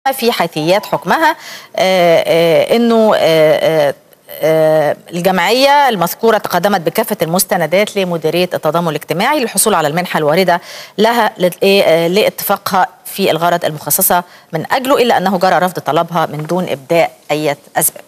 في حيثيات حكمها انه الجمعية المذكورة تقدمت بكافة المستندات لمديرية التضامن الاجتماعي للحصول على المنحة الواردة لها لاتفاقها في الغرض المخصصة من أجله إلا أنه جرى رفض طلبها من دون إبداء أي أسباب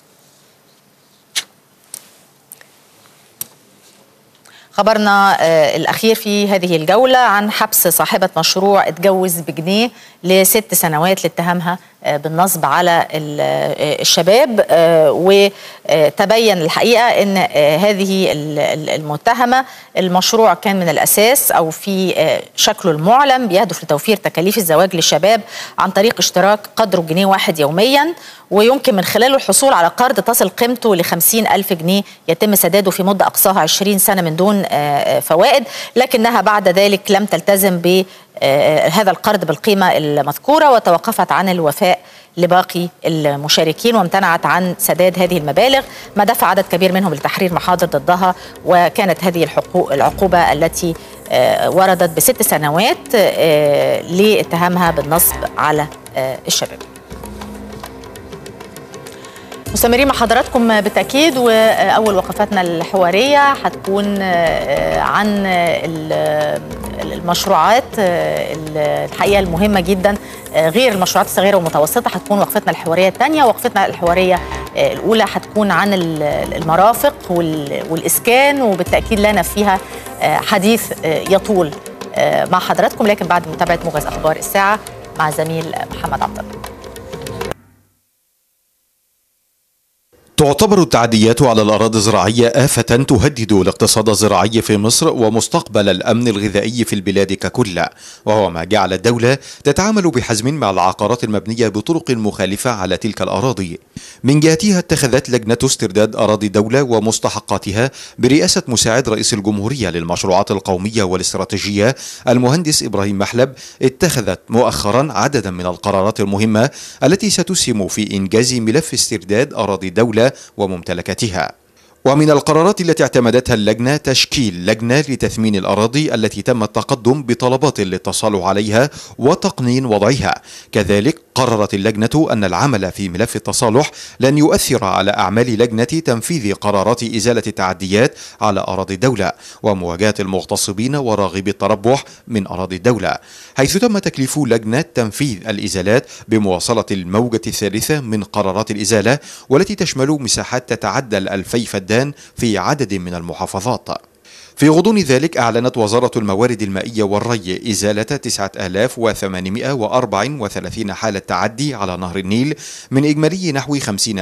خبرنا الأخير في هذه الجولة عن حبس صاحبة مشروع اتجوز بجنيه لست سنوات لاتهامها بالنصب على الشباب وتبين الحقيقه ان هذه المتهمه المشروع كان من الاساس او في شكله المعلن بيهدف لتوفير تكاليف الزواج للشباب عن طريق اشتراك قدره جنيه واحد يوميا ويمكن من خلاله الحصول على قرض تصل قيمته ل ألف جنيه يتم سداده في مدة أقصاها 20 سنة من دون فوائد لكنها بعد ذلك لم تلتزم ب هذا القرض بالقيمة المذكورة وتوقفت عن الوفاء لباقي المشاركين وامتنعت عن سداد هذه المبالغ ما دفع عدد كبير منهم لتحرير محاضر ضدها وكانت هذه الحقوق العقوبة التي وردت بست سنوات لاتهامها بالنصب على الشباب مستمرين مع حضراتكم بالتاكيد واول وقفاتنا الحواريه هتكون عن المشروعات الحقيقه المهمه جدا غير المشروعات الصغيره والمتوسطه هتكون وقفتنا الحواريه الثانيه وقفتنا الحواريه الاولى هتكون عن المرافق والاسكان وبالتاكيد لنا فيها حديث يطول مع حضراتكم لكن بعد متابعه موجز اخبار الساعه مع زميل محمد عبد الله تعتبر التعديات على الأراضي الزراعية آفة تهدد الاقتصاد الزراعي في مصر ومستقبل الأمن الغذائي في البلاد ككل وهو ما جعل الدولة تتعامل بحزم مع العقارات المبنية بطرق مخالفة على تلك الأراضي من جهتها اتخذت لجنة استرداد أراضي الدولة ومستحقاتها برئاسة مساعد رئيس الجمهورية للمشروعات القومية والاستراتيجية المهندس إبراهيم محلب اتخذت مؤخرا عددا من القرارات المهمة التي ستسهم في إنجاز ملف استرداد أراضي الدولة وممتلكاتها ومن القرارات التي اعتمدتها اللجنة تشكيل لجنة لتثمين الأراضي التي تم التقدم بطلبات للتصالح عليها وتقنين وضعها كذلك قررت اللجنة أن العمل في ملف التصالح لن يؤثر على أعمال لجنة تنفيذ قرارات إزالة التعديات على أراضي الدولة ومواجهة المغتصبين وراغبي التربح من أراضي الدولة حيث تم تكليف لجنة تنفيذ الإزالات بمواصلة الموجة الثالثة من قرارات الإزالة والتي تشمل مساحات تتعدى الألفي فدان في عدد من المحافظات في غضون ذلك أعلنت وزارة الموارد المائية والري إزالة 9834 حالة تعدي على نهر النيل من إجمالي نحو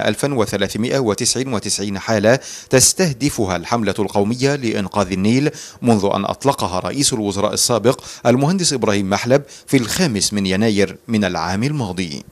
50399 حالة تستهدفها الحملة القومية لإنقاذ النيل منذ أن أطلقها رئيس الوزراء السابق المهندس إبراهيم محلب في الخامس من يناير من العام الماضي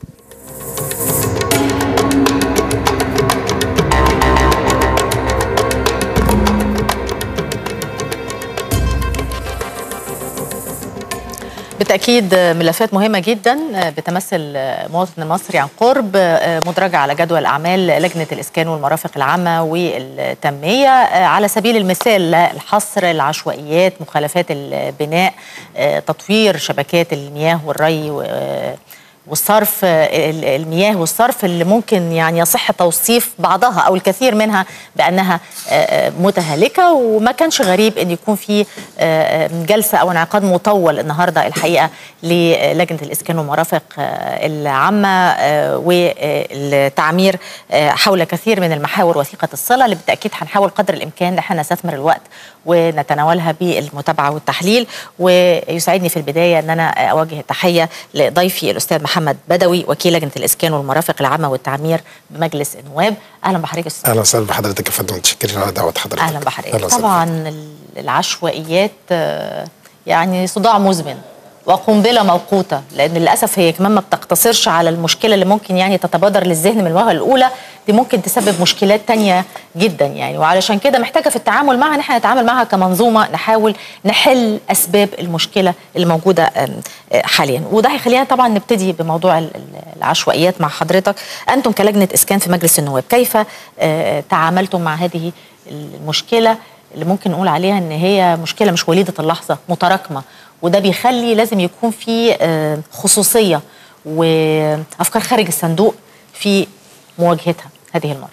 بالتأكيد ملفات مهمة جدا بتمثل مواطن المصري عن قرب مدرجة على جدول الأعمال لجنة الإسكان والمرافق العامة والتنمية على سبيل المثال الحصر العشوائيات مخالفات البناء تطوير شبكات المياه والري والصرف المياه والصرف اللي ممكن يعني يصح توصيف بعضها او الكثير منها بانها متهالكه وما كانش غريب ان يكون في جلسه او انعقاد مطول النهارده الحقيقه للجنه الاسكان والمرافق العامه والتعمير حول كثير من المحاور وثيقه الصله اللي بالتاكيد هنحاول قدر الامكان ان احنا نستثمر الوقت ونتناولها بالمتابعه والتحليل ويسعدني في البدايه ان انا اوجه التحيه لضيفي الاستاذ محمد بدوي وكيل لجنه الاسكان والمرافق العامه والتعمير بمجلس النواب اهلا بحضرتك استاذ اهلا وسهلا بحضرتك يا فندم متشكرين على دعوه حضرتك اهلا بحضرتك طبعا العشوائيات يعني صداع مزمن وقنبله موقوته لان للاسف هي كمان ما بتقتصرش على المشكله اللي ممكن يعني تتبادر للذهن من الوهله الاولى دي ممكن تسبب مشكلات تانية جدا يعني وعلشان كده محتاجه في التعامل معها ان احنا نتعامل معها كمنظومه نحاول نحل اسباب المشكله اللي موجوده حاليا وده هيخلينا طبعا نبتدي بموضوع العشوائيات مع حضرتك انتم كلجنه اسكان في مجلس النواب كيف تعاملتم مع هذه المشكله اللي ممكن نقول عليها ان هي مشكله مش وليده اللحظه متراكمه وده بيخلي لازم يكون في خصوصيه وافكار خارج الصندوق في مواجهتها هذه المره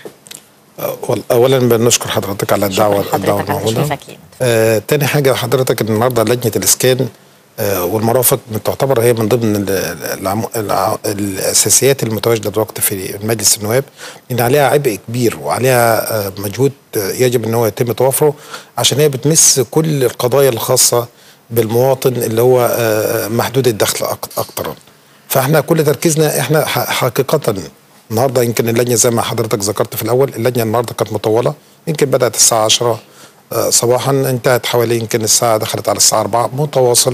وال- اولا بنشكر حضرتك على الدعوه شكراً الدعوه حضرتك على الموجوده تشريفك لينا. آه تاني حاجه حضرتك النهارده لجنه الاسكان آه والمرافق تعتبر هي من ضمن ال- العم- الع- الاساسيات المتواجده دلوقتي في مجلس النواب ان عليها عبء كبير وعليها آه مجهود آه يجب ان هو يتم توافره عشان هي بتمس كل القضايا الخاصه بالمواطن اللي هو آه محدود الدخل أك- اكتر فاحنا كل تركيزنا احنا ح- حقيقه النهارده يمكن اللجنه زي ما حضرتك ذكرت في الاول اللجنه النهارده كانت مطوله يمكن بدات الساعه 10 آه، صباحا انتهت حوالي يمكن الساعه دخلت على الساعه 4 متواصل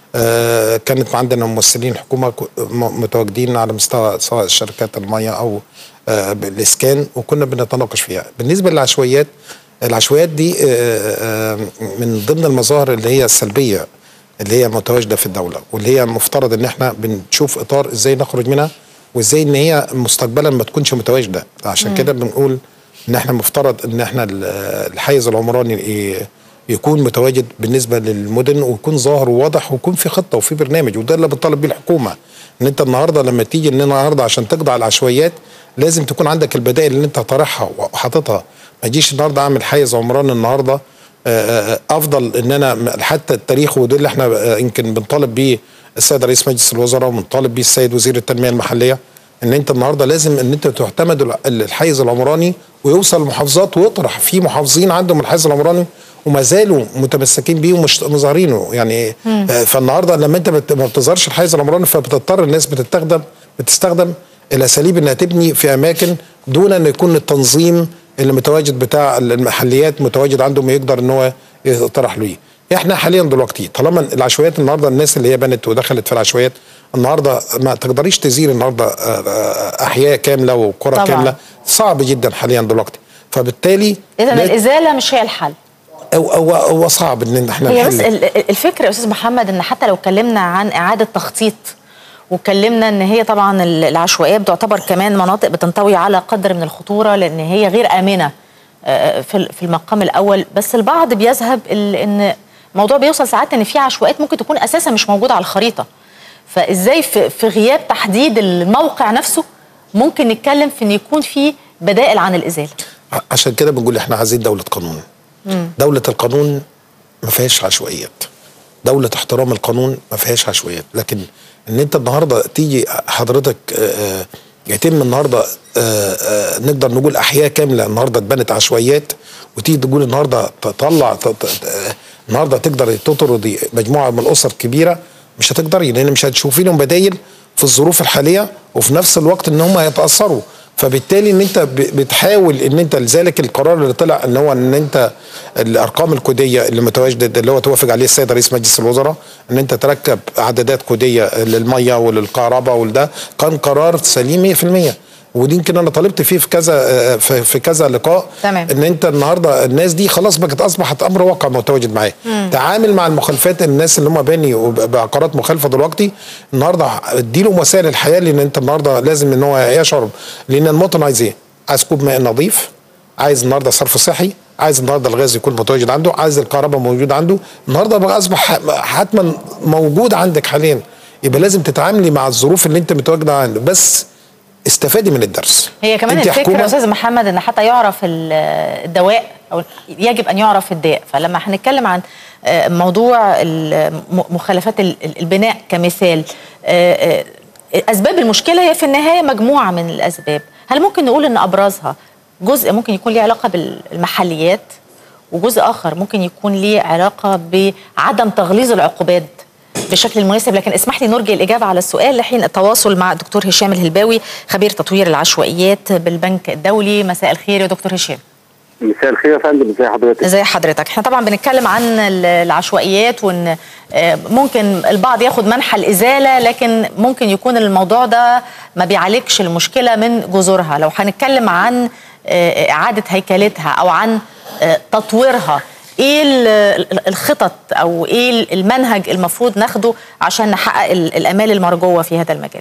آه، كانت عندنا ممثلين حكومه ك- م- متواجدين على مستوى سواء شركات المياه او آه، بالاسكان وكنا بنتناقش فيها بالنسبه للعشوائيات العشوائيات دي آه، آه، من ضمن المظاهر اللي هي السلبيه اللي هي متواجده في الدوله واللي هي مفترض ان احنا بنشوف اطار ازاي نخرج منها وازاي ان هي مستقبلا ما تكونش متواجده عشان كده بنقول ان احنا مفترض ان احنا ال- الحيز العمراني ي- يكون متواجد بالنسبه للمدن ويكون ظاهر وواضح ويكون في خطه وفي برنامج وده اللي بتطالب بيه الحكومه ان انت النهارده لما تيجي ان النهارده عشان تقضي على العشوائيات لازم تكون عندك البدائل اللي انت طارحها وحاططها ما تجيش النهارده اعمل حيز عمراني النهارده آه، آه، افضل ان انا م- حتى التاريخ وده اللي احنا آه، يمكن بنطالب بيه السيد رئيس مجلس الوزراء وبنطالب بيه السيد وزير التنميه المحليه ان انت النهارده لازم ان انت تعتمد الع- الحيز العمراني ويوصل المحافظات ويطرح في محافظين عندهم الحيز العمراني وما زالوا متمسكين بيه ومش مظاهرينه يعني آه، فالنهارده لما انت بت- ما بتظهرش الحيز العمراني فبتضطر الناس بتستخدم بتستخدم الاساليب انها تبني في اماكن دون ان يكون التنظيم اللي متواجد بتاع المحليات متواجد عندهم يقدر ان هو يطرح له احنا حاليا دلوقتي طالما العشوائيات النهارده الناس اللي هي بنت ودخلت في العشوائيات النهارده ما تقدريش تزيل النهارده آه، آه، احياء كامله وقرى طبعاً. كامله صعب جدا حاليا دلوقتي فبالتالي اذا لا- الازاله مش هي الحل هو هو هو صعب ان احنا هي بس نحل. ال- ال- الفكره يا استاذ محمد ان حتى لو اتكلمنا عن اعاده تخطيط واتكلمنا ان هي طبعا ال- العشوائيات بتعتبر كمان مناطق بتنطوي على قدر من الخطوره لان هي غير امنه آه، في ال- في المقام الاول بس البعض بيذهب ال- ان الموضوع بيوصل ساعات ان في عشوائيات ممكن تكون اساسا مش موجوده على الخريطه فازاي في في غياب تحديد الموقع نفسه ممكن نتكلم في ان يكون في بدائل عن الازاله ع- عشان كده بنقول احنا عايزين دولة قانون دولة القانون ما فيهاش عشوائيات دولة احترام القانون ما فيهاش عشوائيات لكن ان انت النهارده تيجي حضرتك آه، آه، يتم النهارده آه، آه، نقدر نقول احياء كامله النهارده اتبنت عشوائيات وتيجي تقول النهارده تطلع ت- ت- آه، النهارده تقدر تطردي مجموعه من الاسر كبيره مش هتقدري لان مش هتشوفي لهم بدايل في الظروف الحاليه وفي نفس الوقت ان هم هيتاثروا فبالتالي ان انت ب- بتحاول ان انت لذلك القرار اللي طلع ان هو ان انت الارقام الكوديه اللي متواجده اللي هو توافق عليه السيد رئيس مجلس الوزراء ان انت تركب عدادات كوديه للميه وللكهرباء ولده كان قرار سليم 100% ودي يمكن انا طالبت فيه في كذا آه، في في كذا لقاء تمام. ان انت النهارده الناس دي خلاص بقت اصبحت امر واقع متواجد معاه تعامل مع المخالفات الناس اللي هم باني وب- بعقارات مخالفه دلوقتي النهارده اديله وسائل الحياه لان انت النهارده لازم ان هو يشعر لان المواطن عايز ايه؟ عايز كوب ماء نظيف عايز النهارده صرف صحي عايز النهارده الغاز يكون متواجد عنده عايز الكهرباء موجود عنده النهارده بقى اصبح حتما موجود عندك حاليا يبقى لازم تتعاملي مع الظروف اللي انت متواجده عنده بس استفادي من الدرس هي كمان انت الفكره حكومة- يا استاذ محمد ان حتى يعرف ال- الدواء او يجب ان يعرف الداء فلما هنتكلم عن آه، موضوع ال- م- مخالفات ال- ال- البناء كمثال آه، آه، اسباب المشكله هي في النهايه مجموعه من الاسباب هل ممكن نقول ان ابرزها جزء ممكن يكون ليه علاقه بالمحليات وجزء اخر ممكن يكون ليه علاقه بعدم تغليظ العقوبات بشكل المناسب لكن اسمح لي نرجي الإجابة على السؤال لحين التواصل مع الدكتور هشام الهلباوي خبير تطوير العشوائيات بالبنك الدولي مساء الخير يا دكتور هشام مساء الخير يا فندم ازي حضرتك ازي حضرتك احنا طبعا بنتكلم عن ال- العشوائيات وان آه، ممكن البعض ياخد منحى الازاله لكن ممكن يكون الموضوع ده ما بيعالجش المشكله من جذورها لو هنتكلم عن آه، اعاده هيكلتها او عن آه، تطويرها ايه ال- ال- الخطط او ايه المنهج المفروض ناخده عشان نحقق ال- الامال المرجوه في هذا المجال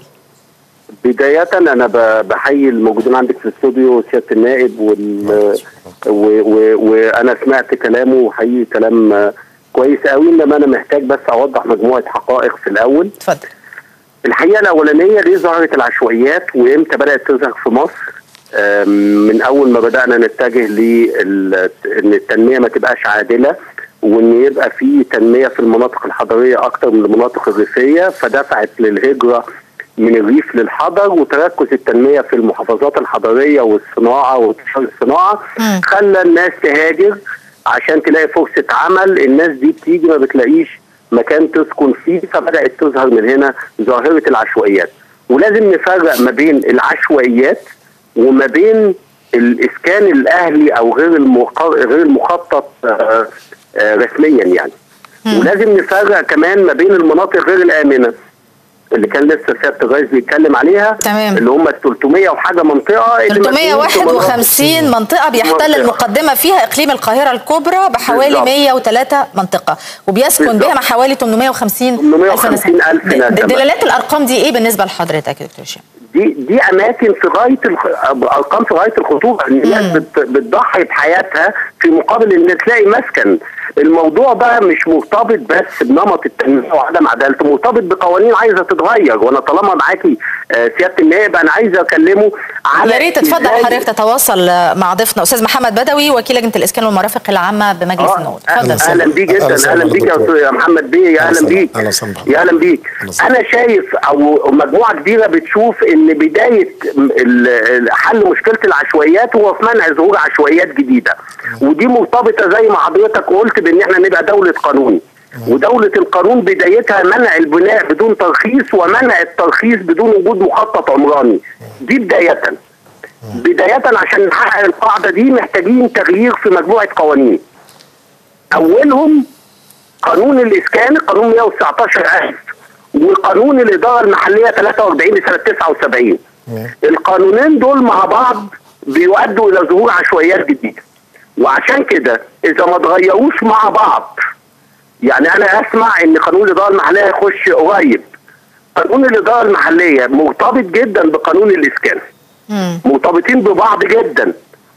بداية أنا ب- بحيي الموجودين عندك في الاستوديو سيادة النائب وال... و... و... وأنا سمعت كلامه وحقيقي كلام آه، كويس قوي إنما أنا محتاج بس أوضح مجموعة حقائق في الأول اتفضل الحقيقه الاولانيه ليه ظهرت العشوائيات وامتى بدات تظهر في مصر آم، من اول ما بدانا نتجه لان التنميه ما تبقاش عادله وان يبقى في تنميه في المناطق الحضريه اكتر من المناطق الريفيه فدفعت للهجره من الريف للحضر وتركز التنميه في المحافظات الحضريه والصناعه وانتشار الصناعه مم. خلى الناس تهاجر عشان تلاقي فرصه عمل الناس دي بتيجي ما بتلاقيش مكان تسكن فيه فبدات تظهر من هنا ظاهره العشوائيات ولازم نفرق ما بين العشوائيات وما بين الاسكان الاهلي او غير المقر... غير المخطط آه، آه، رسميا يعني ولازم نفرق كمان ما بين المناطق غير الامنه اللي كان لسه سياده الرئيس بيتكلم عليها تمام. اللي هم ال 300 وحاجه منطقه اللي مدينة 351 منطقة بيحتل منطقة. المقدمة فيها إقليم القاهرة الكبرى بحوالي بالظبط. 103 منطقة وبيسكن بالظبط. بها حوالي 850 850 ألف د- نسمة. د- دلالات الأرقام دي إيه بالنسبة لحضرتك يا دكتور هشام؟ دي دي اماكن في غايه الخ... ارقام في غايه الخطوره ان الناس بت... بتضحي بحياتها في مقابل ان تلاقي مسكن الموضوع بقى مش مرتبط بس بنمط التنميه وعدم عدالته مرتبط بقوانين عايزه تتغير وانا طالما معاكي آه، سياده النائب انا عايز اكلمه على يا ريت تتفضل إزاي- حضرتك تتواصل مع ضيفنا أستاذ محمد بدوي وكيل لجنة الإسكان والمرافق العامة بمجلس آه، النواب اتفضل أهلا اهلا بيك أهلا جدا وسهلا اهلا بيك يا دكتور. أستاذ- يا محمد بيه يا أهلا اهلا وسهلا. بيك أهلا وسهلا بحضرتك. يا اهلا بيك أهلا وسهلا. انا شايف او مجموعه كبيره بتشوف ان بدايه ال- ال- حل مشكله العشوائيات هو في منع ظهور عشوائيات جديده ودي مرتبطه زي ما حضرتك قلت بان احنا نبقى دوله قانون ودولة القانون بدايتها منع البناء بدون ترخيص ومنع الترخيص بدون وجود مخطط عمراني دي بداية بداية عشان نحقق القاعدة دي محتاجين تغيير في مجموعة قوانين أولهم قانون الإسكان قانون 119000 وقانون الإدارة المحلية 43 لسنة 79 القانونين دول مع بعض بيؤدوا إلى ظهور عشوائيات جديدة وعشان كده إذا ما اتغيروش مع بعض يعني أنا أسمع إن قانون الإدارة المحلية يخش قريب قانون الإدارة المحلية مرتبط جدا بقانون الإسكان مرتبطين ببعض جدا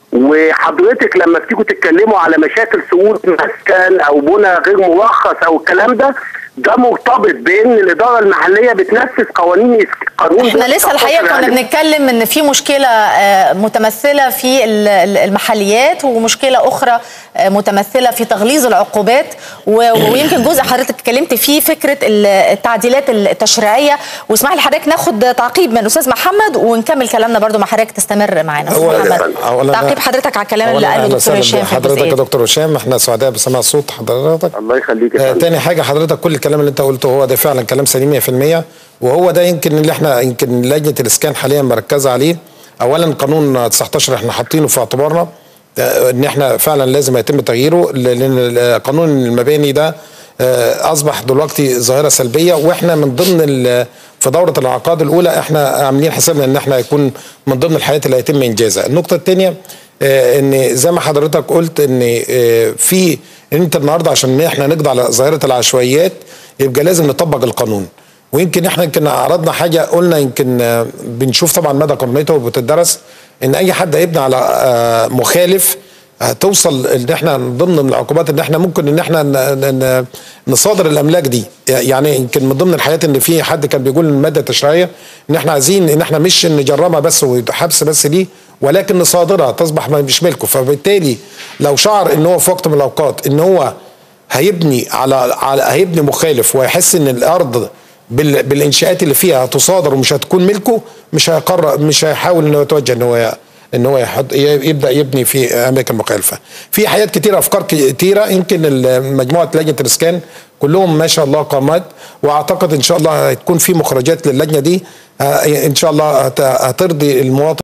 وحضرتك لما بتيجوا تتكلموا على مشاكل سقوط مسكن او بنى غير مرخص او الكلام ده ده مرتبط بان الاداره المحليه بتنفذ قوانين إس- قانون احنا لسه الحقيقه كنا يعني بنتكلم ان في مشكله آه، متمثله في ال- ال- المحليات ومشكله اخرى آه، متمثله في تغليظ العقوبات و- ويمكن جزء حضرتك اتكلمت فيه فكره ال- التعديلات التشريعيه واسمح لي حضرتك ناخد تعقيب من الاستاذ محمد ونكمل كلامنا برضو مع حضرتك تستمر معانا استاذ أولاً- محمد أولاً تعقيب حضرتك على الكلام اللي أولاً قاله أهلا الدكتور وسهلا هشام في بحضرتك الجزئيه يا دي. دكتور هشام احنا سعداء بسماع صوت حضرتك الله يخليك يا آه، فندم. تاني حاجه حضرتك كل الكلام اللي انت قلته هو ده فعلا كلام سليم 100% وهو ده يمكن اللي احنا يمكن لجنه الاسكان حاليا مركزه عليه اولا قانون 19 احنا حاطينه في اعتبارنا آه، ان احنا فعلا لازم يتم تغييره لان قانون المباني ده آه، اصبح دلوقتي ظاهره سلبيه واحنا من ضمن ال- في دوره العقاد الاولى احنا عاملين حسابنا ان احنا يكون من ضمن الحاجات اللي هيتم انجازها النقطه الثانيه آه، ان زي ما حضرتك قلت ان آه، في ان انت النهارده عشان احنا نقضي على ظاهره العشوائيات يبقى لازم نطبق القانون ويمكن احنا يمكن عرضنا حاجه قلنا يمكن آه، بنشوف طبعا مدى قانونيته وبتدرس ان اي حد هيبني على آه، مخالف هتوصل ان احنا من ضمن العقوبات ان احنا ممكن ان احنا ن- ن- ن- نصادر الاملاك دي يعني يمكن من ضمن الحاجات ان في حد كان بيقول الماده التشريعيه ان احنا عايزين ان احنا مش نجرمها بس وحبس بس ليه ولكن نصادرها تصبح ما- مش ملكه فبالتالي لو شعر ان هو في وقت من الاوقات ان هو هيبني على, على هيبني مخالف ويحس ان الارض بال بالانشاءات اللي فيها هتصادر ومش هتكون ملكه مش هيقرر مش هيحاول انه يتوجه ان هو ان هو يحط يبدا يبني في اماكن مخالفه. في حاجات كتيره افكار كتيره يمكن ال- مجموعه لجنه الاسكان كلهم ما شاء الله قامات واعتقد ان شاء الله هتكون في مخرجات للجنه دي آه، ان شاء الله هت- هترضي المواطن